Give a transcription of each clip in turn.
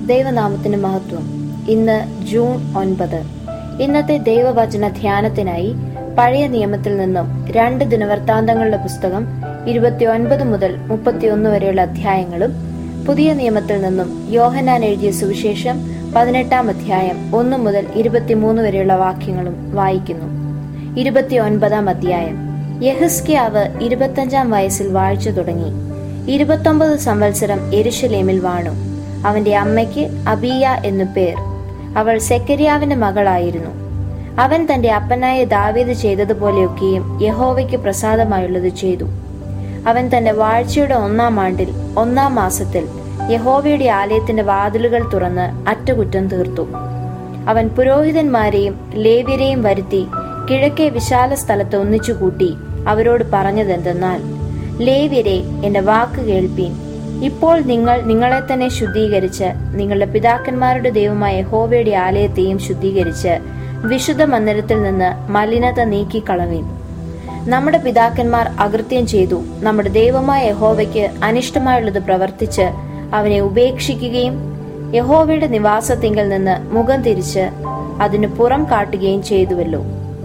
ദൈവനാമത്തിന് മഹത്വം ഇന്ന് ജൂൺ ഒൻപത് ഇന്നത്തെ ദൈവവചന ധ്യാനത്തിനായി പഴയ നിയമത്തിൽ നിന്നും രണ്ട് ദിനവൃത്താന്തങ്ങളുടെ പുസ്തകം ഇരുപത്തിയൊൻപത് മുതൽ മുപ്പത്തിയൊന്ന് വരെയുള്ള അധ്യായങ്ങളും പുതിയ നിയമത്തിൽ നിന്നും യോഹനാൻ എഴുതിയ സുവിശേഷം പതിനെട്ടാം അധ്യായം ഒന്ന് മുതൽ ഇരുപത്തിമൂന്ന് വരെയുള്ള വാക്യങ്ങളും വായിക്കുന്നു ഇരുപത്തിയൊൻപതാം അധ്യായം യഹസ്കിയാവ് ഇരുപത്തഞ്ചാം വയസ്സിൽ വാഴ്ച തുടങ്ങി ഇരുപത്തൊമ്പത് സംവത്സരം എരുഷലേമിൽ വാണു അവന്റെ അമ്മയ്ക്ക് അബിയ എന്നു പേർ അവൾ സെക്കരിയാവിന്റെ മകളായിരുന്നു അവൻ തന്റെ അപ്പനായ ദാവീദ് ചെയ്തതുപോലെയൊക്കെയും യഹോവയ്ക്ക് പ്രസാദമായുള്ളത് ചെയ്തു അവൻ തന്റെ വാഴ്ചയുടെ ഒന്നാം ആണ്ടിൽ ഒന്നാം മാസത്തിൽ യഹോവയുടെ ആലയത്തിന്റെ വാതിലുകൾ തുറന്ന് അറ്റകുറ്റം തീർത്തു അവൻ പുരോഹിതന്മാരെയും ലേവ്യരെയും വരുത്തി കിഴക്കേ വിശാല സ്ഥലത്ത് ഒന്നിച്ചുകൂട്ടി അവരോട് പറഞ്ഞതെന്തെന്നാൽ ലേവ്യരെ എന്റെ വാക്ക് കേൾപ്പീൻ ഇപ്പോൾ നിങ്ങൾ നിങ്ങളെ തന്നെ ശുദ്ധീകരിച്ച് നിങ്ങളുടെ പിതാക്കന്മാരുടെ ദൈവമായ യഹോവയുടെ ആലയത്തെയും ശുദ്ധീകരിച്ച് വിശുദ്ധ മന്ദിരത്തിൽ നിന്ന് മലിനത നീക്കിക്കളവീൻ നമ്മുടെ പിതാക്കന്മാർ അകൃത്യം ചെയ്തു നമ്മുടെ ദൈവമായ യഹോവയ്ക്ക് അനിഷ്ടമായുള്ളത് പ്രവർത്തിച്ച് അവനെ ഉപേക്ഷിക്കുകയും യഹോവയുടെ നിവാസത്തിങ്കിൽ നിന്ന് മുഖം തിരിച്ച് അതിന് പുറം കാട്ടുകയും ചെയ്തുവല്ലോ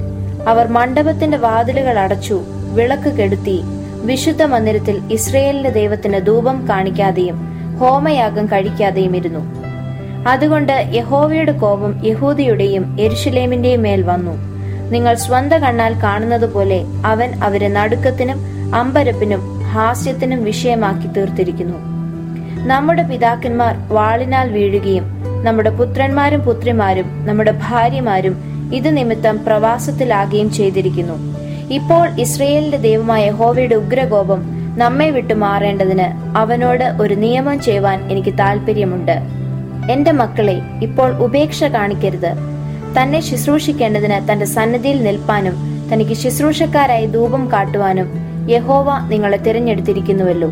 അവർ മണ്ഡപത്തിന്റെ വാതിലുകൾ അടച്ചു വിളക്ക് കെടുത്തി വിശുദ്ധ മന്ദിരത്തിൽ ഇസ്രയേലിന്റെ ദൈവത്തിന് ധൂപം കാണിക്കാതെയും ഹോമയാഗം കഴിക്കാതെയും ഇരുന്നു അതുകൊണ്ട് യഹോവയുടെ കോപം യഹൂദിയുടെയും എരുഷലേമിന്റെയും മേൽ വന്നു നിങ്ങൾ സ്വന്ത കണ്ണാൽ കാണുന്നത് പോലെ അവൻ അവരെ നടുക്കത്തിനും അമ്പരപ്പിനും ഹാസ്യത്തിനും വിഷയമാക്കി തീർത്തിരിക്കുന്നു നമ്മുടെ പിതാക്കന്മാർ വാളിനാൽ വീഴുകയും നമ്മുടെ പുത്രന്മാരും പുത്രിമാരും നമ്മുടെ ഭാര്യമാരും ഇത് നിമിത്തം പ്രവാസത്തിലാകുകയും ചെയ്തിരിക്കുന്നു ഇപ്പോൾ ഇസ്രയേലിന്റെ ദൈവമായ ഹോവയുടെ ഉഗ്രകോപം നമ്മെ വിട്ടു മാറേണ്ടതിന് അവനോട് ഒരു നിയമം ചെയ്യുവാൻ എനിക്ക് താല്പര്യമുണ്ട് എന്റെ മക്കളെ ഇപ്പോൾ ഉപേക്ഷ കാണിക്കരുത് തന്നെ ശുശ്രൂഷിക്കേണ്ടതിന് തന്റെ സന്നിധിയിൽ നിൽപ്പാനും തനിക്ക് ശുശ്രൂഷക്കാരായി ധൂപം കാട്ടുവാനും യഹോവ നിങ്ങളെ തിരഞ്ഞെടുത്തിരിക്കുന്നുവല്ലോ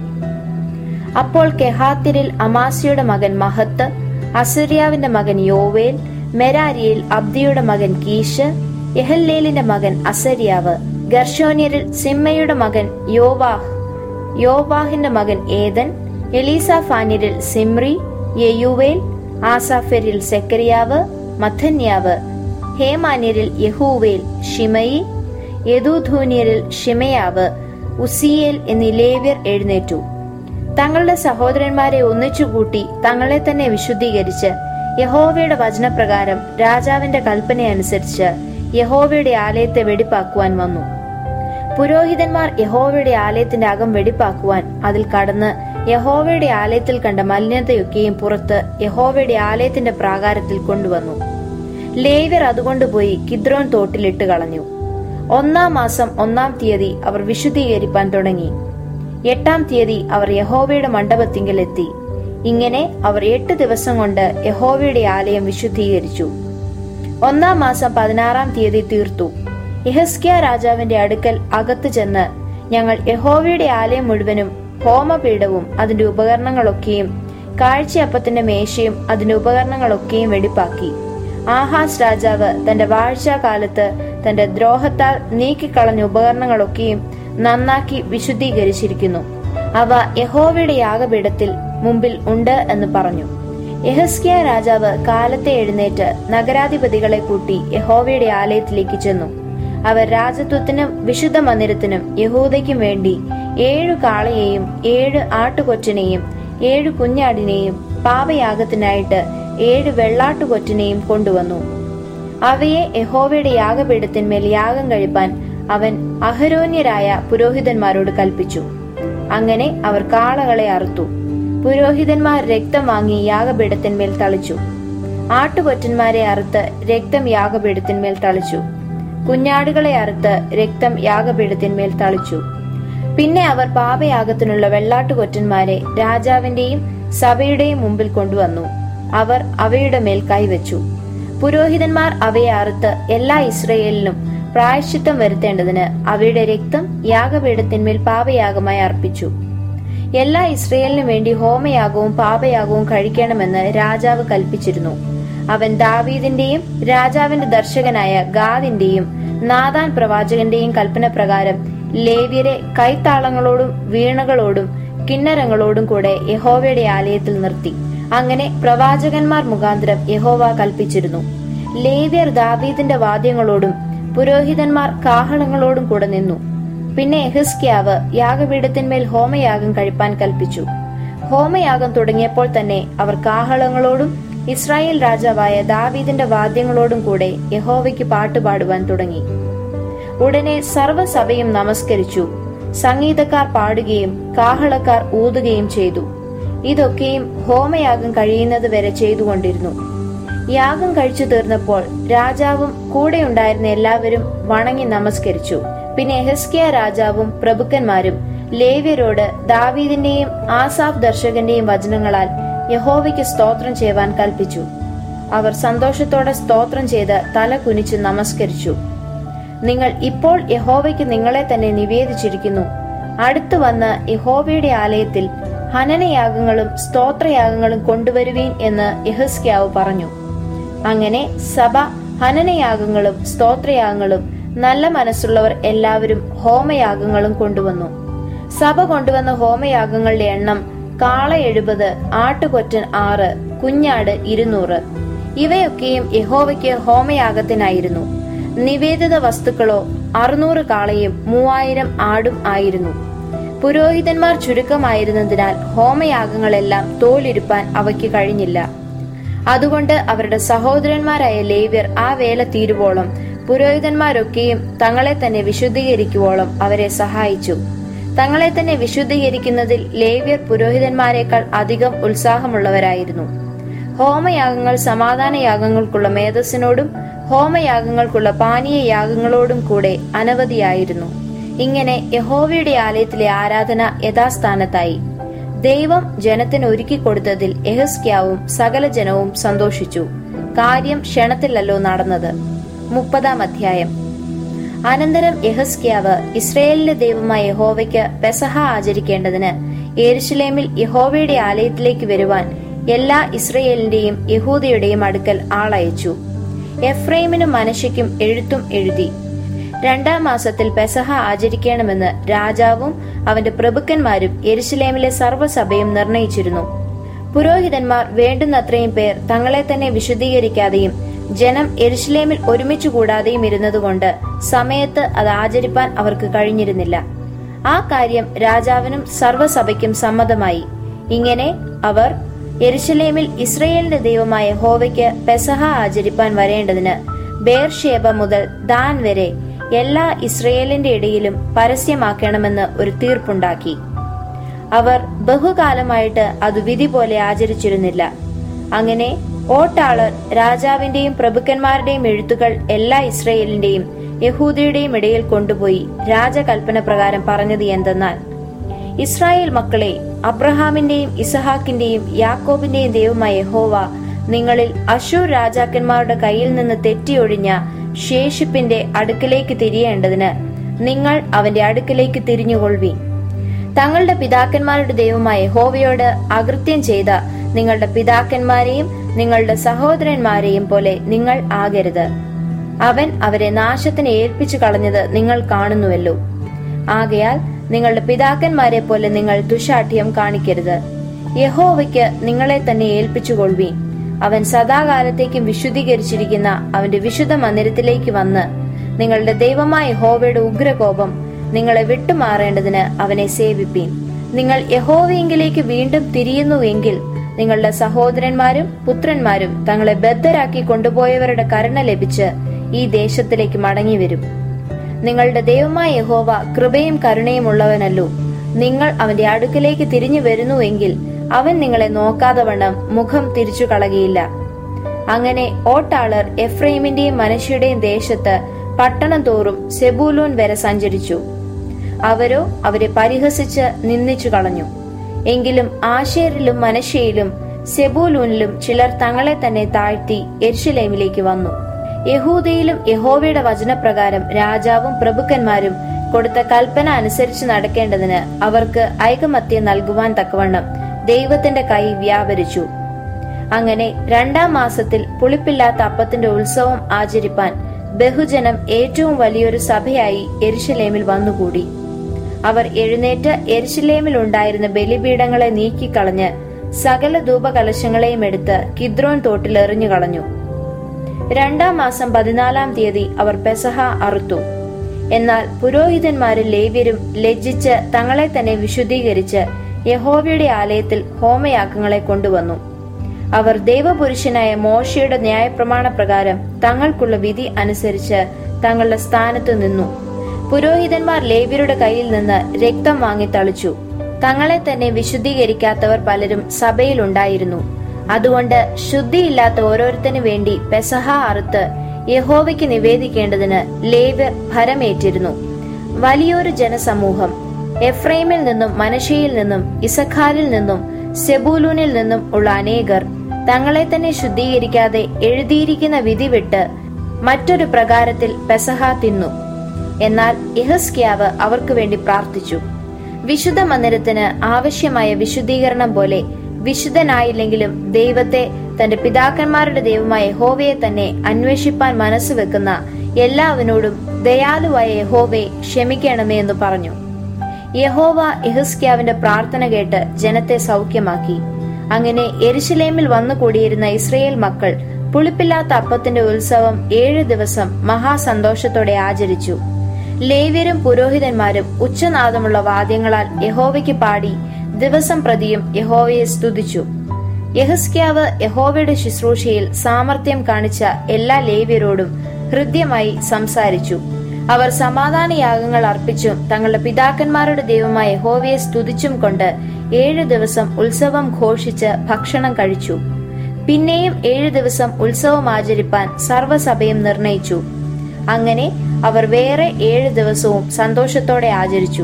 അപ്പോൾ കെഹാത്തിരിൽ അമാസിയുടെ മകൻ മഹത്ത് അസരിയാവിന്റെ മകൻ യോവേൽ മെരാരിയിൽ അബ്ദിയുടെ മകൻ കീഷ് യഹല്ലേലിന്റെ മകൻ അസരിയാവ് ഗർഷോന്യരിൽ സിമ്മയുടെ മകൻ യോവാഹ് യോവാഹിന്റെ മകൻ ഏതൻ എലീസാഫാനിരിൽ സിമ്രി യെയുവേൽ ആസാഫരിൽ സെക്കരിയാവ് മഥന്യാവ് ഹേമാന്യരിൽ യഹൂവേൽ ഷിമയി യദൂധൂന്യരിൽ ഷിമയാവ് ഉസിയേൽ എന്നീ ലേവ്യർ എഴുന്നേറ്റു തങ്ങളുടെ സഹോദരന്മാരെ ഒന്നിച്ചുകൂട്ടി തങ്ങളെ തന്നെ വിശുദ്ധീകരിച്ച് യഹോവയുടെ വചനപ്രകാരം രാജാവിന്റെ കൽപ്പനയനുസരിച്ച് യഹോവയുടെ ആലയത്തെ വെടിപ്പാക്കുവാൻ വന്നു പുരോഹിതന്മാർ യഹോവയുടെ ആലയത്തിന്റെ അകം വെടിപ്പാക്കുവാൻ അതിൽ കടന്ന് യഹോവയുടെ ആലയത്തിൽ കണ്ട മലിനതയൊക്കെയും പുറത്ത് യഹോവയുടെ ആലയത്തിന്റെ പ്രാകാരത്തിൽ കൊണ്ടുവന്നു ലേവ്യർ അതുകൊണ്ടുപോയി കിദ്രോൻ തോട്ടിലിട്ട് കളഞ്ഞു ഒന്നാം മാസം ഒന്നാം തീയതി അവർ വിശുദ്ധീകരിപ്പാൻ തുടങ്ങി എട്ടാം തീയതി അവർ യഹോവയുടെ മണ്ഡപത്തിങ്കൽ എത്തി ഇങ്ങനെ അവർ എട്ട് ദിവസം കൊണ്ട് യഹോവയുടെ ആലയം വിശുദ്ധീകരിച്ചു ഒന്നാം മാസം പതിനാറാം തീയതി തീർത്തു യഹസ്കിയ രാജാവിന്റെ അടുക്കൽ അകത്ത് ചെന്ന് ഞങ്ങൾ യഹോവയുടെ ആലയം മുഴുവനും ഹോമപീഠവും അതിന്റെ ഉപകരണങ്ങളൊക്കെയും കാഴ്ചയപ്പത്തിന്റെ മേശയും അതിന്റെ ഉപകരണങ്ങളൊക്കെയും വെടിപ്പാക്കി ആഹാസ് രാജാവ് തന്റെ വാഴ്ചാകാലത്ത് തന്റെ ദ്രോഹത്താൽ നീക്കിക്കളഞ്ഞ ഉപകരണങ്ങളൊക്കെയും നന്നാക്കി വിശുദ്ധീകരിച്ചിരിക്കുന്നു അവ യഹോവയുടെ യാഗപീഠത്തിൽ മുമ്പിൽ ഉണ്ട് എന്ന് പറഞ്ഞു യഹസ്കിയ രാജാവ് കാലത്തെ എഴുന്നേറ്റ് നഗരാധിപതികളെ കൂട്ടി യഹോവയുടെ ആലയത്തിലേക്ക് ചെന്നു അവർ രാജത്വത്തിനും വിശുദ്ധ മന്ദിരത്തിനും യഹൂദയ്ക്കും വേണ്ടി ഏഴു കാളയെയും ഏഴ് ആട്ടുകൊറ്റനെയും ഏഴു കുഞ്ഞാടിനെയും പാപയാഗത്തിനായിട്ട് ഏഴ് വെള്ളാട്ടുകൊറ്റനെയും കൊണ്ടുവന്നു അവയെ യഹോവയുടെ യാഗപീഠത്തിന്മേൽ യാഗം കഴിപ്പാൻ അവൻ അഹരോന്യരായ പുരോഹിതന്മാരോട് കൽപ്പിച്ചു അങ്ങനെ അവർ കാളകളെ അറുത്തു പുരോഹിതന്മാർ രക്തം വാങ്ങി യാഗപീഠത്തിന്മേൽ തളിച്ചു ആട്ടുകൊറ്റന്മാരെ അറുത്ത് രക്തം യാഗപീഠത്തിന്മേൽ തളിച്ചു കുഞ്ഞാടുകളെ അറുത്ത് രക്തം യാഗപീഠത്തിന്മേൽ തളിച്ചു പിന്നെ അവർ പാപയാഗത്തിനുള്ള വെള്ളാട്ടുകൊറ്റന്മാരെ രാജാവിന്റെയും സഭയുടെയും മുമ്പിൽ കൊണ്ടുവന്നു അവർ അവയുടെ മേൽ കൈവച്ചു പുരോഹിതന്മാർ അവയെ അറുത്ത് എല്ലാ ഇസ്രയേലിനും പ്രായശ്ചിത്തം വരുത്തേണ്ടതിന് അവയുടെ രക്തം യാഗപീഠത്തിന്മേൽ പാപയാഗമായി അർപ്പിച്ചു എല്ലാ ഇസ്രയേലിനും വേണ്ടി ഹോമയാഗവും പാപയാഗവും കഴിക്കണമെന്ന് രാജാവ് കൽപ്പിച്ചിരുന്നു അവൻ ദാവീദിന്റെയും രാജാവിന്റെ ദർശകനായ ഗാദിന്റെയും നാദാൻ പ്രവാചകന്റെയും കൽപ്പന പ്രകാരം ലേവ്യരെ കൈത്താളങ്ങളോടും വീണകളോടും കിന്നരങ്ങളോടും കൂടെ യഹോവയുടെ ആലയത്തിൽ നിർത്തി അങ്ങനെ പ്രവാചകന്മാർ മുഖാന്തരം യഹോവ കൽപ്പിച്ചിരുന്നു ലേവ്യർ ദാവീദിന്റെ വാദ്യങ്ങളോടും പുരോഹിതന്മാർ കാഹളങ്ങളോടും കൂടെ നിന്നു പിന്നെ എഹസ്ക്യാവ് യാഗപീഠത്തിന്മേൽ ഹോമയാഗം കഴിപ്പാൻ കൽപ്പിച്ചു ഹോമയാഗം തുടങ്ങിയപ്പോൾ തന്നെ അവർ കാഹളങ്ങളോടും ഇസ്രായേൽ രാജാവായ ദാവീദിന്റെ വാദ്യങ്ങളോടും കൂടെ യഹോവയ്ക്ക് പാട്ടുപാടുവാൻ തുടങ്ങി ഉടനെ സർവ്വസഭയും നമസ്കരിച്ചു സംഗീതക്കാർ പാടുകയും കാഹളക്കാർ ഊതുകയും ചെയ്തു ഇതൊക്കെയും ഹോമയാഗം കഴിയുന്നത് വരെ ചെയ്തുകൊണ്ടിരുന്നു യാഗം കഴിച്ചു തീർന്നപ്പോൾ രാജാവും കൂടെയുണ്ടായിരുന്ന എല്ലാവരും വണങ്ങി നമസ്കരിച്ചു പിന്നെ എഹസ്കിയ രാജാവും പ്രഭുക്കന്മാരും ലേവ്യരോട് ദാവീദിന്റെയും ആസാഫ് ദർശകന്റെയും വചനങ്ങളാൽ യഹോവയ്ക്ക് സ്തോത്രം ചെയ്യുവാൻ കൽപ്പിച്ചു അവർ സന്തോഷത്തോടെ സ്തോത്രം ചെയ്ത് തല കുനിച്ച് നമസ്കരിച്ചു നിങ്ങൾ ഇപ്പോൾ യഹോവയ്ക്ക് നിങ്ങളെ തന്നെ നിവേദിച്ചിരിക്കുന്നു അടുത്തു വന്ന് യഹോവയുടെ ആലയത്തിൽ ഹനനയാഗങ്ങളും സ്തോത്രയാഗങ്ങളും കൊണ്ടുവരുവീൻ എന്ന് യഹസ്ക്യാവ് പറഞ്ഞു അങ്ങനെ സഭ ഹനനയാഗങ്ങളും സ്തോത്രയാഗങ്ങളും നല്ല മനസ്സുള്ളവർ എല്ലാവരും ഹോമയാഗങ്ങളും കൊണ്ടുവന്നു സഭ കൊണ്ടുവന്ന ഹോമയാഗങ്ങളുടെ എണ്ണം കാള എഴുപത് ആട്ടുകൊറ്റൻ ആറ് കുഞ്ഞാട് ഇരുന്നൂറ് ഇവയൊക്കെയും യഹോവയ്ക്ക് ഹോമയാഗത്തിനായിരുന്നു നിവേദിത വസ്തുക്കളോ അറുന്നൂറ് കാളയും മൂവായിരം ആടും ആയിരുന്നു പുരോഹിതന്മാർ ചുരുക്കമായിരുന്നതിനാൽ ഹോമയാഗങ്ങളെല്ലാം തോലിരുപ്പാൻ അവയ്ക്ക് കഴിഞ്ഞില്ല അതുകൊണ്ട് അവരുടെ സഹോദരന്മാരായ ലേവ്യർ ആ വേല തീരുവോളം പുരോഹിതന്മാരൊക്കെയും തങ്ങളെ തന്നെ വിശുദ്ധീകരിക്കുവോളം അവരെ സഹായിച്ചു തങ്ങളെ തന്നെ വിശുദ്ധീകരിക്കുന്നതിൽ ലേവ്യർ പുരോഹിതന്മാരെക്കാൾ അധികം ഉത്സാഹമുള്ളവരായിരുന്നു ഹോമയാഗങ്ങൾ സമാധാന യാഗങ്ങൾക്കുള്ള മേധസ്സിനോടും ഹോമയാഗങ്ങൾക്കുള്ള പാനീയ യാഗങ്ങളോടും കൂടെ അനവധിയായിരുന്നു ഇങ്ങനെ യഹോവയുടെ ആലയത്തിലെ ആരാധന യഥാസ്ഥാനത്തായി ദൈവം ജനത്തിന് ഒരുക്കി കൊടുത്തതിൽ എഹസ്ക്യാവും സകല ജനവും സന്തോഷിച്ചു കാര്യം ക്ഷണത്തിലല്ലോ നടന്നത് മുപ്പതാം അധ്യായം അനന്തരം യഹസ്ക്യാവ് ഇസ്രയേലിന്റെ ദൈവമായ യഹോവയ്ക്ക് പെസഹ ആചരിക്കേണ്ടതിന് യെരുശലേമിൽ യഹോവയുടെ ആലയത്തിലേക്ക് വരുവാൻ എല്ലാ ഇസ്രയേലിന്റെയും യഹൂദയുടെയും അടുക്കൽ ആളയച്ചു എഫ്രൈമിനും മനശയ്ക്കും എഴുത്തും എഴുതി രണ്ടാം മാസത്തിൽ പെസഹ ആചരിക്കണമെന്ന് രാജാവും അവന്റെ പ്രഭുക്കന്മാരും യെരുശലേമിലെ സർവ്വസഭയും നിർണയിച്ചിരുന്നു പുരോഹിതന്മാർ വേണ്ടുന്നത്രയും പേർ തങ്ങളെ തന്നെ വിശുദ്ധീകരിക്കാതെയും ജനം എരുശലേമിൽ ഒരുമിച്ച് കൂടാതെയും ഇരുന്നതുകൊണ്ട് സമയത്ത് അത് ആചരിപ്പാൻ അവർക്ക് കഴിഞ്ഞിരുന്നില്ല ആ കാര്യം രാജാവിനും സർവ്വസഭയ്ക്കും സമ്മതമായി ഇങ്ങനെ അവർ യെരുശലേമിൽ ഇസ്രയേലിന്റെ ദൈവമായ ഹോവയ്ക്ക് പെസഹ ആചരിപ്പാൻ വരേണ്ടതിന് ബേർഷേബ മുതൽ ദാൻ വരെ എല്ലാ ഇസ്രയേലിന്റെ ഇടയിലും പരസ്യമാക്കണമെന്ന് ഒരു തീർപ്പുണ്ടാക്കി അവർ ബഹുകാലമായിട്ട് അത് വിധി പോലെ ആചരിച്ചിരുന്നില്ല അങ്ങനെ ഓട്ടാളർ രാജാവിന്റെയും പ്രഭുക്കന്മാരുടെയും എഴുത്തുകൾ എല്ലാ ഇസ്രയേലിന്റെയും യഹൂദയുടെയും ഇടയിൽ കൊണ്ടുപോയി രാജകൽപ്പന പ്രകാരം പറഞ്ഞത് എന്തെന്നാൽ ഇസ്രായേൽ മക്കളെ അബ്രഹാമിന്റെയും ഇസഹാക്കിന്റെയും യാക്കോബിന്റെയും ദൈവമായ യഹോവ നിങ്ങളിൽ അശൂർ രാജാക്കന്മാരുടെ കയ്യിൽ നിന്ന് തെറ്റിയൊഴിഞ്ഞ ശേഷിപ്പിന്റെ അടുക്കലേക്ക് തിരിയേണ്ടതിന് നിങ്ങൾ അവന്റെ അടുക്കലേക്ക് തിരിഞ്ഞുകൊള്ളുവീൻ തങ്ങളുടെ പിതാക്കന്മാരുടെ ദൈവമായ ഹോവയോട് അകൃത്യം ചെയ്ത നിങ്ങളുടെ പിതാക്കന്മാരെയും നിങ്ങളുടെ സഹോദരന്മാരെയും പോലെ നിങ്ങൾ ആകരുത് അവൻ അവരെ നാശത്തിന് ഏൽപ്പിച്ചു കളഞ്ഞത് നിങ്ങൾ കാണുന്നുവല്ലോ ആകയാൽ നിങ്ങളുടെ പിതാക്കന്മാരെ പോലെ നിങ്ങൾ ദുശാഠ്യം കാണിക്കരുത് യഹോവയ്ക്ക് നിങ്ങളെ തന്നെ ഏൽപ്പിച്ചുകൊള്ളുവീൻ അവൻ സദാകാലത്തേക്കും വിശുദ്ധീകരിച്ചിരിക്കുന്ന അവന്റെ വിശുദ്ധ മന്ദിരത്തിലേക്ക് വന്ന് നിങ്ങളുടെ ദൈവമായ യഹോവയുടെ ഉഗ്രകോപം നിങ്ങളെ വിട്ടുമാറേണ്ടതിന് അവനെ സേവിപ്പീൻ നിങ്ങൾ യഹോവയെങ്കിലേക്ക് വീണ്ടും തിരിയുന്നുവെങ്കിൽ നിങ്ങളുടെ സഹോദരന്മാരും പുത്രന്മാരും തങ്ങളെ ബദ്ധരാക്കി കൊണ്ടുപോയവരുടെ കരുണ ലഭിച്ച് ഈ ദേശത്തിലേക്ക് മടങ്ങി വരും നിങ്ങളുടെ ദൈവമായ യഹോവ കൃപയും കരുണയും ഉള്ളവനല്ലോ നിങ്ങൾ അവന്റെ അടുക്കലേക്ക് തിരിഞ്ഞു വരുന്നുവെങ്കിൽ അവൻ നിങ്ങളെ നോക്കാതെ വണ്ണം മുഖം തിരിച്ചു കളകയില്ല അങ്ങനെ ഓട്ടാളർ എഫ്രൈമിന്റെയും മനുഷ്യയുടെയും ദേശത്ത് പട്ടണം തോറും സെബൂലൂൻ വരെ സഞ്ചരിച്ചു അവരോ അവരെ പരിഹസിച്ച് നിന്ദിച്ചു കളഞ്ഞു എങ്കിലും ആശേരിലും മനശ്ശയിലും സെബൂലൂനിലും ചിലർ തങ്ങളെ തന്നെ താഴ്ത്തി എർഷലേമിലേക്ക് വന്നു യഹൂദയിലും യഹോവയുടെ വചനപ്രകാരം രാജാവും പ്രഭുക്കന്മാരും കൊടുത്ത കൽപ്പന അനുസരിച്ച് നടക്കേണ്ടതിന് അവർക്ക് ഐകമത്യം നൽകുവാൻ തക്കവണ്ണം ദൈവത്തിന്റെ കൈ വ്യാപരിച്ചു അങ്ങനെ രണ്ടാം മാസത്തിൽ പുളിപ്പില്ലാത്ത അപ്പത്തിന്റെ ഉത്സവം ആചരിപ്പാൻ ബഹുജനം ഏറ്റവും വലിയൊരു സഭയായി എരുശലേമിൽ വന്നുകൂടി അവർ എഴുന്നേറ്റ് എരുശലേമിൽ ഉണ്ടായിരുന്ന ബലിപീഠങ്ങളെ നീക്കിക്കളഞ്ഞ് സകല ധൂപകലശങ്ങളെയും എടുത്ത് കിദ്രോൻ തോട്ടിൽ എറിഞ്ഞു കളഞ്ഞു രണ്ടാം മാസം പതിനാലാം തീയതി അവർ പെസഹ അറുത്തു എന്നാൽ പുരോഹിതന്മാരും ലേവ്യരും ലജ്ജിച്ച് തങ്ങളെ തന്നെ വിശുദ്ധീകരിച്ച് യഹോവയുടെ ആലയത്തിൽ ഹോമയാഗങ്ങളെ കൊണ്ടുവന്നു അവർ ദൈവപുരുഷനായ മോശയുടെ ന്യായപ്രമാണ പ്രകാരം തങ്ങൾക്കുള്ള വിധി അനുസരിച്ച് തങ്ങളുടെ സ്ഥാനത്ത് നിന്നു പുരോഹിതന്മാർ ലേവ്യരുടെ കയ്യിൽ നിന്ന് രക്തം വാങ്ങി തളിച്ചു തങ്ങളെ തന്നെ വിശുദ്ധീകരിക്കാത്തവർ പലരും സഭയിലുണ്ടായിരുന്നു അതുകൊണ്ട് ശുദ്ധിയില്ലാത്ത ഓരോരുത്തനു വേണ്ടി പെസഹ അറുത്ത് യഹോവയ്ക്ക് നിവേദിക്കേണ്ടതിന് ലേവ്യർ ഭരമേറ്റിരുന്നു വലിയൊരു ജനസമൂഹം എഫ്രൈമിൽ നിന്നും മനഷയിൽ നിന്നും ഇസഖാരിൽ നിന്നും സെബൂലൂനിൽ നിന്നും ഉള്ള അനേകർ തങ്ങളെ തന്നെ ശുദ്ധീകരിക്കാതെ എഴുതിയിരിക്കുന്ന വിധി വിട്ട് മറ്റൊരു പ്രകാരത്തിൽ പെസഹ തിന്നു എന്നാൽ ഇഹസ്ക്യാവ് അവർക്ക് വേണ്ടി പ്രാർത്ഥിച്ചു വിശുദ്ധ മന്ദിരത്തിന് ആവശ്യമായ വിശുദ്ധീകരണം പോലെ വിശുദ്ധനായില്ലെങ്കിലും ദൈവത്തെ തന്റെ പിതാക്കന്മാരുടെ ദൈവമായ യഹോവയെ തന്നെ അന്വേഷിപ്പാൻ മനസ്സ് വെക്കുന്ന എല്ലാവനോടും ദയാലുവായ യഹോവയെ ക്ഷമിക്കണമേ എന്ന് പറഞ്ഞു യഹോവ ഇഹസ്ക്യാവിന്റെ പ്രാർത്ഥന കേട്ട് ജനത്തെ സൗഖ്യമാക്കി അങ്ങനെ എരുശലേമിൽ വന്നു കൂടിയിരുന്ന ഇസ്രയേൽ മക്കൾ പുളിപ്പില്ലാത്ത അപ്പത്തിന്റെ ഉത്സവം ഏഴ് ദിവസം മഹാസന്തോഷത്തോടെ ആചരിച്ചു ലേവ്യരും പുരോഹിതന്മാരും ഉച്ചനാദമുള്ള വാദ്യങ്ങളാൽ യഹോവയ്ക്ക് പാടി ദിവസം പ്രതിയും യഹോവയെ സ്തുതിച്ചു യഹസ്ക്യാവ് യഹോവയുടെ ശുശ്രൂഷയിൽ സാമർത്ഥ്യം കാണിച്ച എല്ലാ ലേവ്യരോടും ഹൃദ്യമായി സംസാരിച്ചു അവർ സമാധാന യാഗങ്ങൾ അർപ്പിച്ചും തങ്ങളുടെ പിതാക്കന്മാരുടെ ദൈവമായ യഹോവയെ സ്തുതിച്ചും കൊണ്ട് ഏഴ് ദിവസം ഉത്സവം ഘോഷിച്ച് ഭക്ഷണം കഴിച്ചു പിന്നെയും ഏഴ് ദിവസം ഉത്സവം ആചരിപ്പാൻ സർവ്വസഭയും നിർണയിച്ചു അങ്ങനെ അവർ വേറെ ഏഴ് ദിവസവും സന്തോഷത്തോടെ ആചരിച്ചു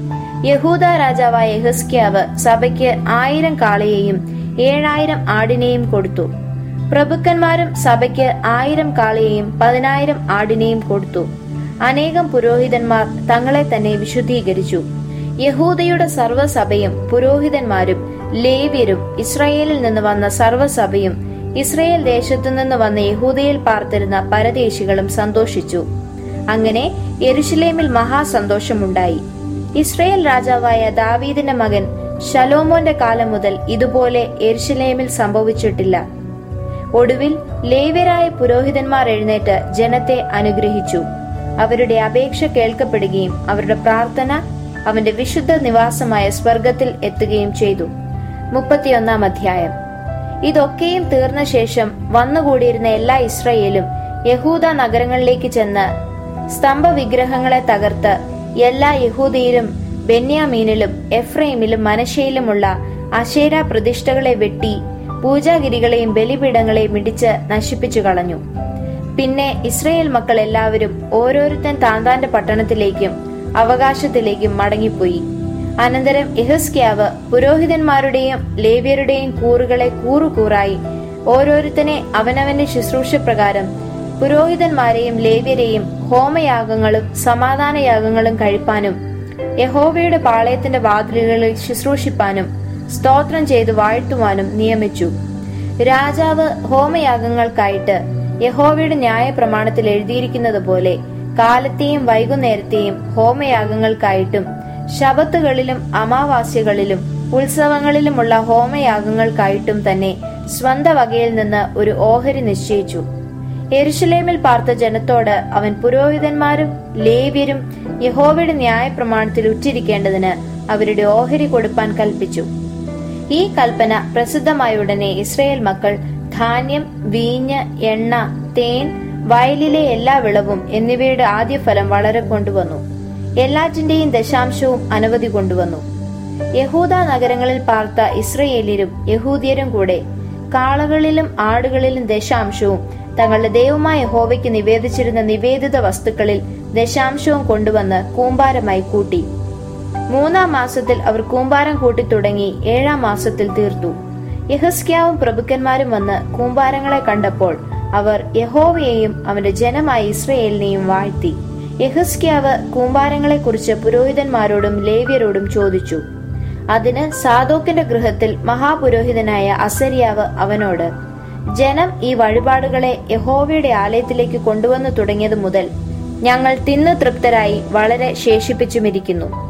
യഹൂദ രാജാവായ യഹസ്ക്യാവ് സഭയ്ക്ക് ആയിരം കാളയെയും ഏഴായിരം ആടിനെയും കൊടുത്തു പ്രഭുക്കന്മാരും സഭയ്ക്ക് ആയിരം കാളയെയും പതിനായിരം ആടിനെയും കൊടുത്തു അനേകം പുരോഹിതന്മാർ തങ്ങളെ തന്നെ വിശുദ്ധീകരിച്ചു യഹൂദയുടെ സർവ്വസഭയും പുരോഹിതന്മാരും ലേവ്യരും ഇസ്രായേലിൽ നിന്ന് വന്ന സർവ്വസഭയും ഇസ്രായേൽ ദേശത്തു നിന്ന് വന്ന യഹൂദയിൽ പാർത്തിരുന്ന പരദേശികളും സന്തോഷിച്ചു അങ്ങനെ യെരുഷലേമിൽ മഹാസന്തോഷമുണ്ടായി ഇസ്രയേൽ രാജാവായ ദാവീദിന്റെ മകൻ ശലോമോന്റെ കാലം മുതൽ ഇതുപോലെ യെരുഷലേമിൽ സംഭവിച്ചിട്ടില്ല ഒടുവിൽ ലേവ്യരായ പുരോഹിതന്മാർ എഴുന്നേറ്റ് ജനത്തെ അനുഗ്രഹിച്ചു അവരുടെ അപേക്ഷ കേൾക്കപ്പെടുകയും അവരുടെ പ്രാർത്ഥന അവന്റെ വിശുദ്ധ നിവാസമായ സ്വർഗത്തിൽ എത്തുകയും ചെയ്തു മുപ്പത്തിയൊന്നാം അധ്യായം ഇതൊക്കെയും തീർന്ന ശേഷം വന്നുകൂടിയിരുന്ന എല്ലാ ഇസ്രയേലും യഹൂദ നഗരങ്ങളിലേക്ക് ചെന്ന് സ്തംഭ വിഗ്രഹങ്ങളെ തകർത്ത് എല്ലാ യഹൂദയിലും ബെന്യാമീനിലും എഫ്രൈമിലും മനശയിലുമുള്ള അശേര പ്രതിഷ്ഠകളെ വെട്ടി പൂജാഗിരികളെയും ബലിപീഠങ്ങളെയും ഇടിച്ച് നശിപ്പിച്ചു കളഞ്ഞു പിന്നെ ഇസ്രയേൽ മക്കൾ എല്ലാവരും ഓരോരുത്തൻ താന്താന്റെ പട്ടണത്തിലേക്കും അവകാശത്തിലേക്കും മടങ്ങിപ്പോയി അനന്തരം ഇഹസ്ക്യാവ് പുരോഹിതന്മാരുടെയും ലേവ്യരുടെയും കൂറുകളെ കൂറുകൂറായി ഓരോരുത്തനെ അവനവന്റെ ശുശ്രൂഷ പ്രകാരം പുരോഹിതന്മാരെയും ലേവ്യരെയും ഹോമയാഗങ്ങളും സമാധാനയാഗങ്ങളും കഴിപ്പാനും യഹോവയുടെ പാളയത്തിന്റെ വാതിലുകളിൽ ശുശ്രൂഷിപ്പാനും സ്തോത്രം ചെയ്ത് വാഴ്ത്തുവാനും നിയമിച്ചു രാജാവ് ഹോമയാഗങ്ങൾക്കായിട്ട് യഹോവയുടെ ന്യായ പ്രമാണത്തിൽ എഴുതിയിരിക്കുന്നത് പോലെ കാലത്തെയും വൈകുന്നേരത്തെയും ഹോമയാഗങ്ങൾക്കായിട്ടും ശബത്തുകളിലും അമാവാസ്യകളിലും ഉത്സവങ്ങളിലുമുള്ള ഹോമയാഗങ്ങൾക്കായിട്ടും തന്നെ സ്വന്ത വകയിൽ നിന്ന് ഒരു ഓഹരി നിശ്ചയിച്ചു എരുഷലേമിൽ പാർത്ത ജനത്തോട് അവൻ പുരോഹിതന്മാരും ലേവ്യരും യഹോവയുടെ ന്യായ പ്രമാണത്തിൽ ഉറ്റിരിക്കേണ്ടതിന് അവരുടെ ഓഹരി കൊടുപ്പാൻ കൽപ്പിച്ചു ഈ കൽപ്പന പ്രസിദ്ധമായ ഉടനെ ഇസ്രയേൽ മക്കൾ ധാന്യം വീഞ്ഞ് എണ്ണ തേൻ വയലിലെ എല്ലാ വിളവും എന്നിവയുടെ ആദ്യഫലം വളരെ കൊണ്ടുവന്നു എല്ലാറ്റിന്റെയും ദശാംശവും അനവധി കൊണ്ടുവന്നു യഹൂദ നഗരങ്ങളിൽ പാർത്ത ഇസ്രയേലിയരും യഹൂദിയരും കൂടെ കാളകളിലും ആടുകളിലും ദശാംശവും തങ്ങളുടെ ദൈവമായ യഹോവയ്ക്ക് നിവേദിച്ചിരുന്ന നിവേദിത വസ്തുക്കളിൽ ദശാംശവും കൊണ്ടുവന്ന് കൂമ്പാരമായി കൂട്ടി മൂന്നാം മാസത്തിൽ അവർ കൂമ്പാരം കൂട്ടി തുടങ്ങി ഏഴാം മാസത്തിൽ തീർത്തു യഹസ്ക്യാവും പ്രഭുക്കന്മാരും വന്ന് കൂമ്പാരങ്ങളെ കണ്ടപ്പോൾ അവർ യഹോവയെയും അവന്റെ ജനമായ ഇസ്രയേലിനെയും വാഴ്ത്തി യഹസ്ക്യാവ് കൂമ്പാരങ്ങളെക്കുറിച്ച് പുരോഹിതന്മാരോടും ലേവ്യരോടും ചോദിച്ചു അതിന് സാദോക്കിന്റെ ഗൃഹത്തിൽ മഹാപുരോഹിതനായ അസരിയാവ് അവനോട് ജനം ഈ വഴിപാടുകളെ യഹോവയുടെ ആലയത്തിലേക്ക് കൊണ്ടുവന്നു തുടങ്ങിയത് മുതൽ ഞങ്ങൾ തിന്നു തൃപ്തരായി വളരെ ശേഷിപ്പിച്ചുമിരിക്കുന്നു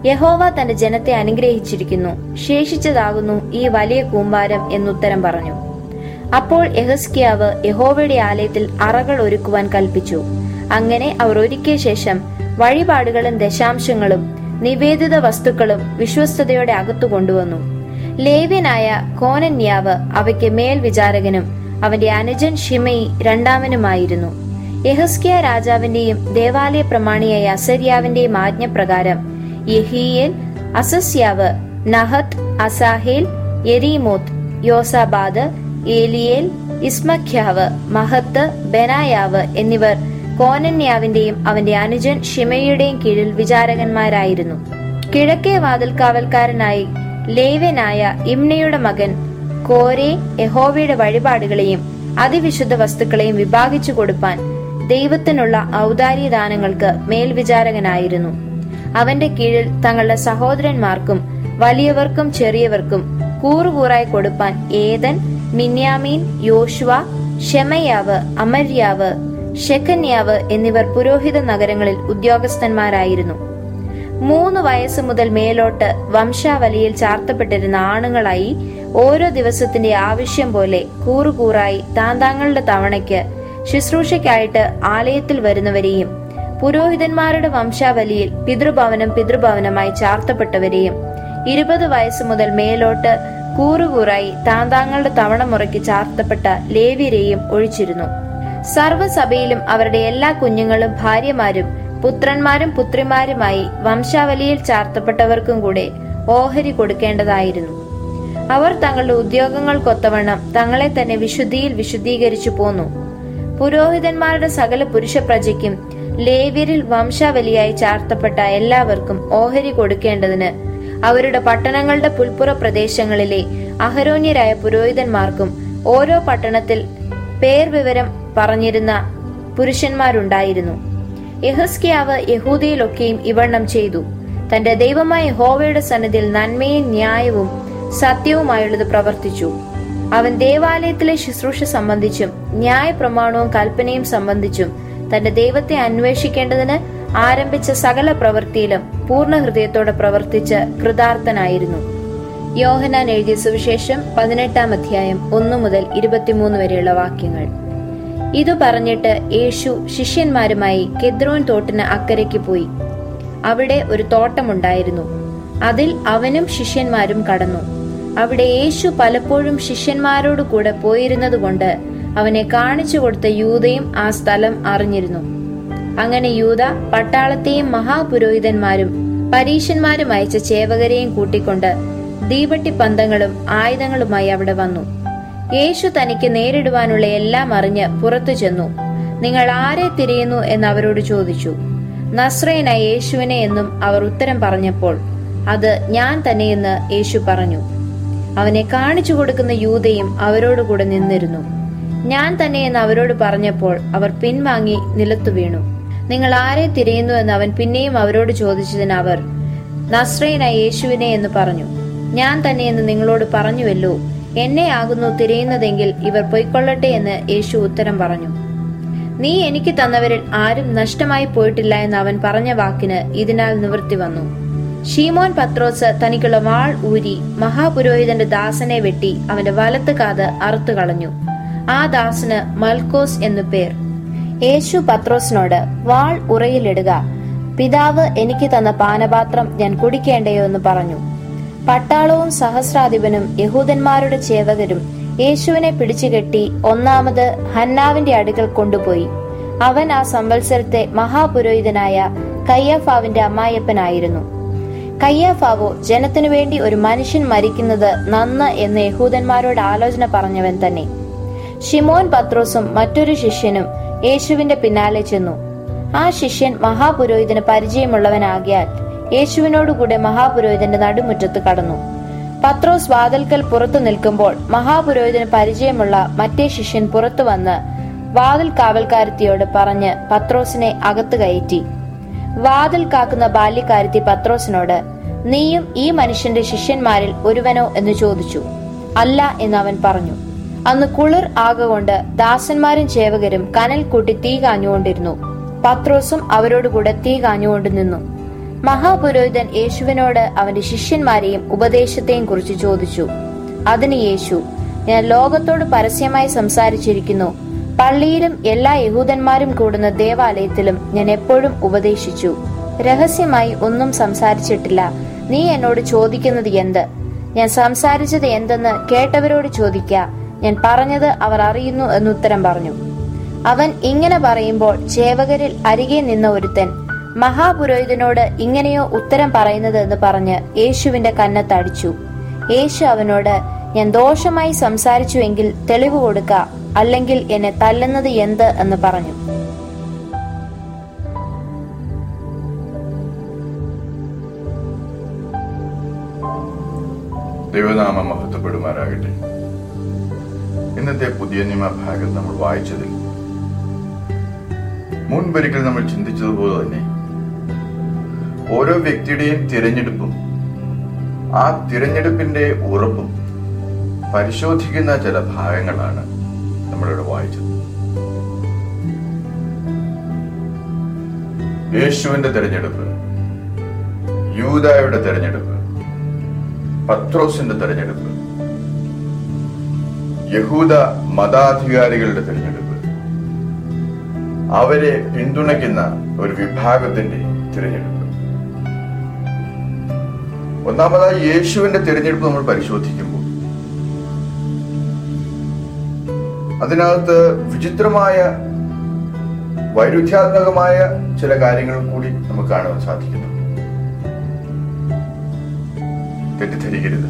യഹോവ തന്റെ ജനത്തെ അനുഗ്രഹിച്ചിരിക്കുന്നു ശേഷിച്ചതാകുന്നു ഈ വലിയ കൂമ്പാരം എന്നുത്തരം പറഞ്ഞു അപ്പോൾ യഹസ്കിയാവ് യഹോവയുടെ ആലയത്തിൽ അറകൾ ഒരുക്കുവാൻ കൽപ്പിച്ചു അങ്ങനെ അവർ ഒരുക്കിയ ശേഷം വഴിപാടുകളും ദശാംശങ്ങളും നിവേദിത വസ്തുക്കളും വിശ്വസ്തയോടെ അകത്തു കൊണ്ടുവന്നു ലേവ്യനായ കോനന്യാവ് അവയ്ക്ക് മേൽവിചാരകനും അവന്റെ അനുജൻ ഷിമയി രണ്ടാമനുമായിരുന്നു യഹസ്കിയ രാജാവിന്റെയും ദേവാലയ പ്രമാണിയായ അസര്യാവിന്റെയും ആജ്ഞപ്രകാരം യഹീയേൽ അസസ്യാവ് നഹത്ത് അസാഹേൽ യെരീമോത്ത് യോസാബാദ് ഏലിയേൽ ഇസ്മഖ്യാവ് മഹത്ത് ബെനായാവ് എന്നിവർ കോനന്യാവിന്റെയും അവന്റെ അനുജൻ ഷിമയുടെയും കീഴിൽ വിചാരകന്മാരായിരുന്നു കിഴക്കേ വാതിൽ കാവൽക്കാരനായി ലേവ്യനായ ഇമ്നയുടെ മകൻ കോരെ യഹോവയുടെ വഴിപാടുകളെയും അതിവിശുദ്ധ വസ്തുക്കളെയും വിഭാഗിച്ചു കൊടുപ്പാൻ ദൈവത്തിനുള്ള ഔദാര്യദാനങ്ങൾക്ക് മേൽവിചാരകനായിരുന്നു അവന്റെ കീഴിൽ തങ്ങളുടെ സഹോദരന്മാർക്കും വലിയവർക്കും ചെറിയവർക്കും കൂറുകൂറായി കൊടുപ്പാൻ ഏതൻ മിന്യാമീൻ യോശുവ ഷെമയാവ് അമര്യാവ് ഷെക്കന്യാവ് എന്നിവർ പുരോഹിത നഗരങ്ങളിൽ ഉദ്യോഗസ്ഥന്മാരായിരുന്നു മൂന്ന് വയസ്സ് മുതൽ മേലോട്ട് വംശാവലിയിൽ ചാർത്തപ്പെട്ടിരുന്ന ആണുങ്ങളായി ഓരോ ദിവസത്തിന്റെ ആവശ്യം പോലെ കൂറുകൂറായി താന്താങ്ങളുടെ തവണയ്ക്ക് ശുശ്രൂഷയ്ക്കായിട്ട് ആലയത്തിൽ വരുന്നവരെയും പുരോഹിതന്മാരുടെ വംശാവലിയിൽ പിതൃഭവനം പിതൃഭവനമായി ചാർത്തപ്പെട്ടവരെയും ഇരുപത് വയസ്സ് മുതൽ മേലോട്ട് കൂറുകൂറായി താന്താങ്ങളുടെ തവണ മുറയ്ക്ക് ചാർത്തപ്പെട്ട ലേവ്യരെയും ഒഴിച്ചിരുന്നു സർവ്വസഭയിലും അവരുടെ എല്ലാ കുഞ്ഞുങ്ങളും ഭാര്യമാരും പുത്രന്മാരും പുത്രിമാരുമായി വംശാവലിയിൽ ചാർത്തപ്പെട്ടവർക്കും കൂടെ ഓഹരി കൊടുക്കേണ്ടതായിരുന്നു അവർ തങ്ങളുടെ ഉദ്യോഗങ്ങൾക്കൊത്തവണ്ണം തങ്ങളെ തന്നെ വിശുദ്ധിയിൽ വിശുദ്ധീകരിച്ചു പോന്നു പുരോഹിതന്മാരുടെ സകല പുരുഷ പ്രജയ്ക്കും ലേവ്യരിൽ വംശാവലിയായി ചാർത്തപ്പെട്ട എല്ലാവർക്കും ഓഹരി കൊടുക്കേണ്ടതിന് അവരുടെ പട്ടണങ്ങളുടെ പുൽപ്പുറ പ്രദേശങ്ങളിലെ അഹരോന്യരായ പുരോഹിതന്മാർക്കും ഓരോ പട്ടണത്തിൽ പേർ വിവരം പറഞ്ഞിരുന്ന പുരുഷന്മാരുണ്ടായിരുന്നു യഹസ്കിയാവ് യഹൂദിയിലൊക്കെയും ഇവണ്ണം ചെയ്തു തന്റെ ദൈവമായ ഹോവയുടെ സന്നിധിയിൽ നന്മയും ന്യായവും സത്യവുമായുള്ളത് പ്രവർത്തിച്ചു അവൻ ദേവാലയത്തിലെ ശുശ്രൂഷ സംബന്ധിച്ചും ന്യായപ്രമാണവും കൽപ്പനയും സംബന്ധിച്ചും തന്റെ ദൈവത്തെ അന്വേഷിക്കേണ്ടതിന് ആരംഭിച്ച സകല പ്രവൃത്തിയിലും പൂർണ്ണ ഹൃദയത്തോടെ പ്രവർത്തിച്ച് കൃതാർത്ഥനായിരുന്നു യോഹനാൻ എഴുതിയ സുവിശേഷം പതിനെട്ടാം അധ്യായം ഒന്നു മുതൽ ഇരുപത്തിമൂന്ന് വരെയുള്ള വാക്യങ്ങൾ ഇതു പറഞ്ഞിട്ട് യേശു ശിഷ്യന്മാരുമായി കെദ്രോൻ തോട്ടിന് അക്കരയ്ക്ക് പോയി അവിടെ ഒരു തോട്ടമുണ്ടായിരുന്നു അതിൽ അവനും ശിഷ്യന്മാരും കടന്നു അവിടെ യേശു പലപ്പോഴും ശിഷ്യന്മാരോട് കൂടെ പോയിരുന്നതുകൊണ്ട് അവനെ കാണിച്ചു കൊടുത്ത യൂതയും ആ സ്ഥലം അറിഞ്ഞിരുന്നു അങ്ങനെ യൂത പട്ടാളത്തെയും മഹാപുരോഹിതന്മാരും പരീശന്മാരും അയച്ച ചേവകരെയും കൂട്ടിക്കൊണ്ട് ദീപട്ടി പന്തങ്ങളും ആയുധങ്ങളുമായി അവിടെ വന്നു യേശു തനിക്ക് നേരിടുവാനുള്ള എല്ലാം അറിഞ്ഞ് പുറത്തു ചെന്നു നിങ്ങൾ ആരെ തിരയുന്നു എന്ന് അവരോട് ചോദിച്ചു നസ്രയനായ യേശുവിനെ എന്നും അവർ ഉത്തരം പറഞ്ഞപ്പോൾ അത് ഞാൻ തന്നെയെന്ന് യേശു പറഞ്ഞു അവനെ കാണിച്ചു കൊടുക്കുന്ന യൂതയും അവരോടുകൂടെ നിന്നിരുന്നു ഞാൻ തന്നെയെന്ന് അവരോട് പറഞ്ഞപ്പോൾ അവർ പിൻവാങ്ങി നിലത്തു വീണു നിങ്ങൾ ആരെ തിരയുന്നു എന്ന് അവൻ പിന്നെയും അവരോട് ചോദിച്ചതിന് അവർ നസ്രയനായ യേശുവിനെ എന്ന് പറഞ്ഞു ഞാൻ തന്നെയെന്ന് നിങ്ങളോട് പറഞ്ഞുവല്ലോ എന്നെ ആകുന്നു തിരയുന്നതെങ്കിൽ ഇവർ പൊയ്ക്കൊള്ളട്ടെ എന്ന് യേശു ഉത്തരം പറഞ്ഞു നീ എനിക്ക് തന്നവരിൽ ആരും നഷ്ടമായി പോയിട്ടില്ല എന്ന് അവൻ പറഞ്ഞ വാക്കിന് ഇതിനാൽ നിവൃത്തി വന്നു ഷീമോൻ പത്രോസ് തനിക്കുള്ള വാൾ ഊരി മഹാപുരോഹിതന്റെ ദാസനെ വെട്ടി അവന്റെ വലത്ത് കാത് അറുത്തു കളഞ്ഞു ആ ദാസന് മൽക്കോസ് എന്നു പേർ യേശു പത്രോസിനോട് വാൾ ഉറയിലിടുക പിതാവ് എനിക്ക് തന്ന പാനപാത്രം ഞാൻ കുടിക്കേണ്ടയോ എന്ന് പറഞ്ഞു പട്ടാളവും സഹസ്രാധിപനും യഹൂദന്മാരുടെ ചേവകരും യേശുവിനെ പിടിച്ചുകെട്ടി ഒന്നാമത് ഹന്നാവിന്റെ അടുക്കൽ കൊണ്ടുപോയി അവൻ ആ സംവത്സരത്തെ മഹാപുരോഹിതനായ കയ്യഫാവിന്റെ അമ്മായപ്പനായിരുന്നു കയ്യാഫാവോ ജനത്തിനു വേണ്ടി ഒരു മനുഷ്യൻ മരിക്കുന്നത് നന്ന് എന്ന് യഹൂദന്മാരോട് ആലോചന പറഞ്ഞവൻ തന്നെ ഷിമോൻ പത്രോസും മറ്റൊരു ശിഷ്യനും യേശുവിന്റെ പിന്നാലെ ചെന്നു ആ ശിഷ്യൻ മഹാപുരോഹിതന് പരിചയമുള്ളവനാകിയാൽ യേശുവിനോടുകൂടെ മഹാപുരോഹിതന്റെ നടുമുറ്റത്ത് കടന്നു പത്രോസ് വാതിൽക്കൽ പുറത്തു നിൽക്കുമ്പോൾ മഹാപുരോഹിതന് പരിചയമുള്ള മറ്റേ ശിഷ്യൻ പുറത്തു വന്ന് വാതിൽ കാവൽക്കാരത്തിയോട് പറഞ്ഞ് പത്രോസിനെ അകത്ത് കയറ്റി വാതിൽ കാക്കുന്ന ബാല്യക്കാരത്തി പത്രോസിനോട് നീയും ഈ മനുഷ്യന്റെ ശിഷ്യന്മാരിൽ ഒരുവനോ എന്ന് ചോദിച്ചു അല്ല എന്ന് അവൻ പറഞ്ഞു അന്ന് കുളിർ ആകൊണ്ട് ദാസന്മാരും ചേവകരും കനൽ കൂട്ടി തീ കാഞ്ഞുകൊണ്ടിരുന്നു പത്രോസും അവരോടുകൂടെ തീ കാഞ്ഞുകൊണ്ട് നിന്നു മഹാപുരോഹിതൻ യേശുവിനോട് അവന്റെ ശിഷ്യന്മാരെയും ഉപദേശത്തെയും കുറിച്ച് ചോദിച്ചു അതിന് യേശു ഞാൻ ലോകത്തോട് പരസ്യമായി സംസാരിച്ചിരിക്കുന്നു പള്ളിയിലും എല്ലാ യഹൂദന്മാരും കൂടുന്ന ദേവാലയത്തിലും ഞാൻ എപ്പോഴും ഉപദേശിച്ചു രഹസ്യമായി ഒന്നും സംസാരിച്ചിട്ടില്ല നീ എന്നോട് ചോദിക്കുന്നത് എന്ത് ഞാൻ സംസാരിച്ചത് എന്തെന്ന് കേട്ടവരോട് ചോദിക്ക ഞാൻ പറഞ്ഞത് അവർ അറിയുന്നു എന്നുത്തരം പറഞ്ഞു അവൻ ഇങ്ങനെ പറയുമ്പോൾ ചേവകരിൽ അരികെ നിന്ന ഒരുത്തൻ മഹാപുരോഹിതനോട് ഇങ്ങനെയോ ഉത്തരം പറയുന്നത് എന്ന് പറഞ്ഞ് യേശുവിന്റെ കന്നത്തടിച്ചു യേശു അവനോട് ഞാൻ ദോഷമായി സംസാരിച്ചുവെങ്കിൽ തെളിവ് കൊടുക്ക അല്ലെങ്കിൽ എന്നെ തല്ലുന്നത് എന്ത് എന്ന് പറഞ്ഞു ദൈവനാമം മഹത്വപ്പെടുമാറാകട്ടെ ഇന്നത്തെ പുതിയ നിയമ ഭാഗം നമ്മൾ വായിച്ചതിൽ മുൻപൊരിക്കൽ നമ്മൾ ചിന്തിച്ചതുപോലെ തന്നെ ഓരോ വ്യക്തിയുടെയും തിരഞ്ഞെടുപ്പും ആ തിരഞ്ഞെടുപ്പിന്റെ ഉറപ്പും പരിശോധിക്കുന്ന ചില ഭാഗങ്ങളാണ് നമ്മളിവിടെ വായിച്ചത് യേശുവിന്റെ തിരഞ്ഞെടുപ്പ് യൂതായുടെ തിരഞ്ഞെടുപ്പ് പത്രോസിന്റെ തെരഞ്ഞെടുപ്പ് യഹൂദ മതാധികാരികളുടെ തെരഞ്ഞെടുപ്പ് അവരെ പിന്തുണയ്ക്കുന്ന ഒരു വിഭാഗത്തിന്റെ തിരഞ്ഞെടുപ്പ് ഒന്നാമതായി യേശുവിന്റെ തിരഞ്ഞെടുപ്പ് നമ്മൾ പരിശോധിക്കുമ്പോൾ അതിനകത്ത് വിചിത്രമായ വൈരുദ്ധ്യാത്മകമായ ചില കാര്യങ്ങൾ കൂടി നമുക്ക് കാണുവാൻ സാധിക്കുന്നു തെറ്റിദ്ധരിക്കരുത്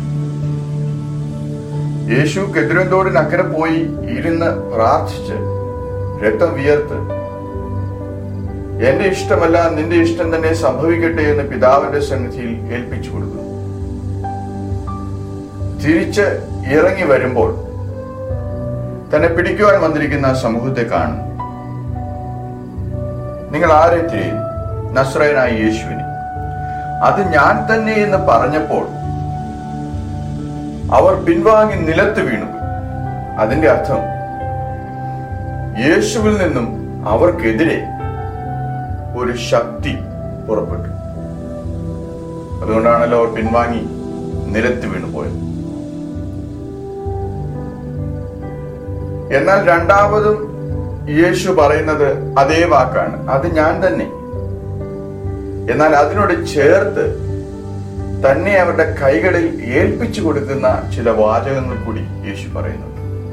യേശു കെതിരന്തോടിനക്കരെ പോയി ഇരുന്ന് പ്രാർത്ഥിച്ച് രക്തം വിയർത്ത് എന്റെ ഇഷ്ടമല്ല നിന്റെ ഇഷ്ടം തന്നെ സംഭവിക്കട്ടെ എന്ന് പിതാവിന്റെ സന്നിധിയിൽ ഏൽപ്പിച്ചു കൊടുക്കുന്നു തിരിച്ച് ഇറങ്ങി വരുമ്പോൾ തന്നെ പിടിക്കുവാൻ വന്നിരിക്കുന്ന സമൂഹത്തെ കാണും നിങ്ങൾ ആരെ തിരിയുന്നു നസ്രയനായ യേശുവിനെ അത് ഞാൻ തന്നെ എന്ന് പറഞ്ഞപ്പോൾ അവർ പിൻവാങ്ങി നിലത്ത് വീണു അതിന്റെ അർത്ഥം യേശുവിൽ നിന്നും അവർക്കെതിരെ ഒരു ശക്തി പുറപ്പെട്ടു അതുകൊണ്ടാണല്ലോ അവർ പിൻവാങ്ങി നിലത്ത് വീണുപോയത് എന്നാൽ രണ്ടാമതും യേശു പറയുന്നത് അതേ വാക്കാണ് അത് ഞാൻ തന്നെ എന്നാൽ അതിനോട് ചേർത്ത് തന്നെ അവരുടെ കൈകളിൽ ഏൽപ്പിച്ചു കൊടുക്കുന്ന ചില വാചകങ്ങൾ കൂടി യേശു പറയുന്നുണ്ട്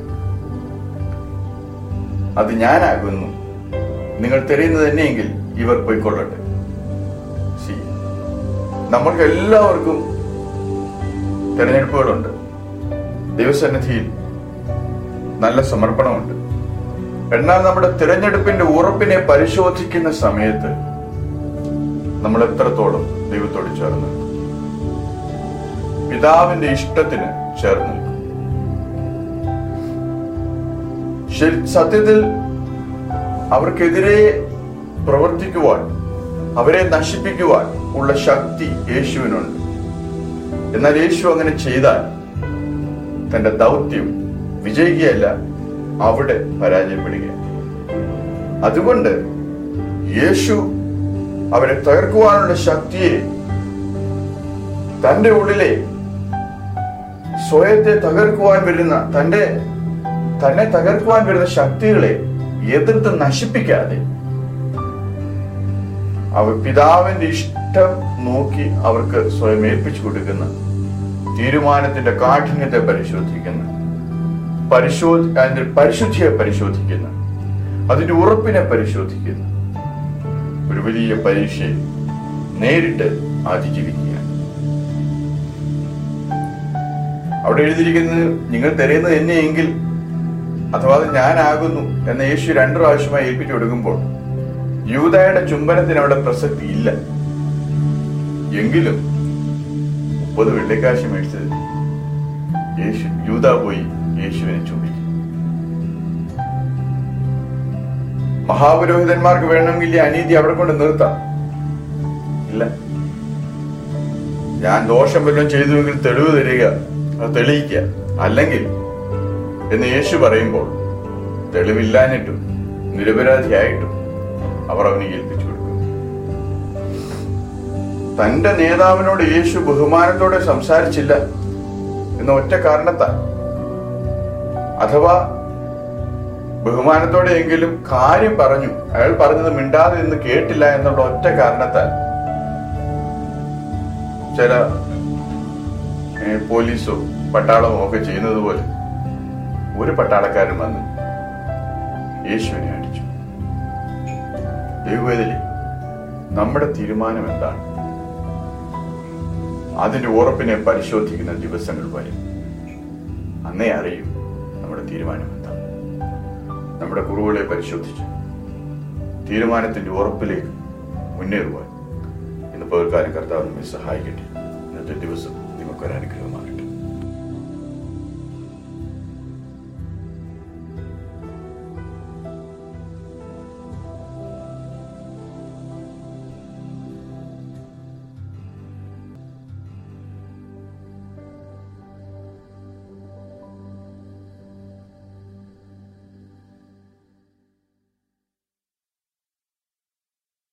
അത് ഞാനാകുന്നു നിങ്ങൾ തെരയുന്നത് തന്നെയെങ്കിൽ ഇവർ പോയിക്കൊള്ളട്ടെ സി നമ്മൾക്ക് എല്ലാവർക്കും തെരഞ്ഞെടുപ്പുകളുണ്ട് ദൈവസന്നിധിയിൽ നല്ല സമർപ്പണമുണ്ട് എന്നാൽ നമ്മുടെ തിരഞ്ഞെടുപ്പിന്റെ ഉറപ്പിനെ പരിശോധിക്കുന്ന സമയത്ത് നമ്മൾ എത്രത്തോളം ദൈവത്തോട് ചേർന്ന് നിൽക്കും? പിതാവിന്റെ ഇഷ്ടത്തിന് ചേർന്ന് നിൽക്കും ശരി സത്യത്തിൽ അവർക്കെതിരെ പ്രവർത്തിക്കുവാൻ അവരെ നശിപ്പിക്കുവാൻ ഉള്ള ശക്തി യേശുവിനുണ്ട് എന്നാൽ യേശു അങ്ങനെ ചെയ്താൽ തന്റെ ദൗത്യം വിജയിക്കുകയല്ല അവിടെ പരാജയപ്പെടുകയാണ് അതുകൊണ്ട് യേശു അവരെ തകർക്കുവാനുള്ള ശക്തിയെ തന്റെ ഉള്ളിലെ സ്വയത്തെ തകർക്കുവാൻ വരുന്ന തന്റെ തന്നെ തകർക്കുവാൻ വരുന്ന ശക്തികളെ എതിർത്ത് നശിപ്പിക്കാതെ അവർ പിതാവിന്റെ ഇഷ്ടം നോക്കി അവർക്ക് സ്വയം ഏൽപ്പിച്ചു കൊടുക്കുന്ന തീരുമാനത്തിന്റെ കാഠിന്യത്തെ പരിശോധിക്കുന്ന പരിശോധ അതിന്റെ പരിശുദ്ധിയെ പരിശോധിക്കുന്ന അതിന്റെ ഉറപ്പിനെ പരിശോധിക്കുന്ന ഒരു വലിയ പരീക്ഷയെ നേരിട്ട് അതിജീവിക്കുകയാണ് അവിടെ എഴുതിയിരിക്കുന്നത് നിങ്ങൾ തിരയുന്നത് എന്നെയെങ്കിൽ അഥവാ അത് ഞാനാകുന്നു എന്ന യേശു രണ്ടു പ്രാവശ്യമായി ഏൽപ്പിച്ചു കൊടുക്കുമ്പോൾ യൂതയുടെ ചുംബനത്തിന് അവിടെ പ്രസക്തി ഇല്ല എങ്കിലും മുപ്പത് വെള്ളിക്കാശ് മേടിച്ചത് യേശു യൂത പോയി യേശുവിനെ ചുംബിക്കും മഹാപുരോഹിതന്മാർക്ക് വേണമെങ്കിൽ ഈ അനീതി അവിടെ കൊണ്ട് നിർത്താം ഇല്ല ഞാൻ ദോഷം വല്ലതും ചെയ്തുവെങ്കിൽ തെളിവ് തരിക അത് തെളിയിക്കുക അല്ലെങ്കിൽ എന്ന് യേശു പറയുമ്പോൾ തെളിവില്ലാഞ്ഞിട്ടും നിരപരാധിയായിട്ടും അവർ അവനെ ഏൽപ്പിച്ചു കൊടുക്കും തന്റെ നേതാവിനോട് യേശു ബഹുമാനത്തോടെ സംസാരിച്ചില്ല എന്ന ഒറ്റ കാരണത്താൽ അഥവാ ബഹുമാനത്തോടെയെങ്കിലും കാര്യം പറഞ്ഞു അയാൾ പറഞ്ഞത് മിണ്ടാതെ എന്ന് കേട്ടില്ല എന്നുള്ള ഒറ്റ കാരണത്താൽ ചില ഏ, പോലീസോ പട്ടാളമോ ഒക്കെ ചെയ്യുന്നത് പോലെ ഒരു പട്ടാളക്കാരൻ വന്ന് യേശുവിനെ അടിച്ചു ദൈവവേദലി നമ്മുടെ തീരുമാനം എന്താണ് അതിന്റെ ഉറപ്പിനെ പരിശോധിക്കുന്ന ദിവസങ്ങൾ വരും അന്നേ അറിയും നമ്മുടെ തീരുമാനം എന്താണ് നമ്മുടെ കുറവുകളെ പരിശോധിച്ച് തീരുമാനത്തിന്റെ ഉറപ്പിലേക്ക് മുന്നേറുവാൻ ഇന്ന് പകൽക്കാലം കർത്താവ് നമ്മെ സഹായിക്കട്ടെ ഇന്നത്തെ ദിവസം നിങ്ങൾക്കൊരു അനുഗ്രഹമാണ്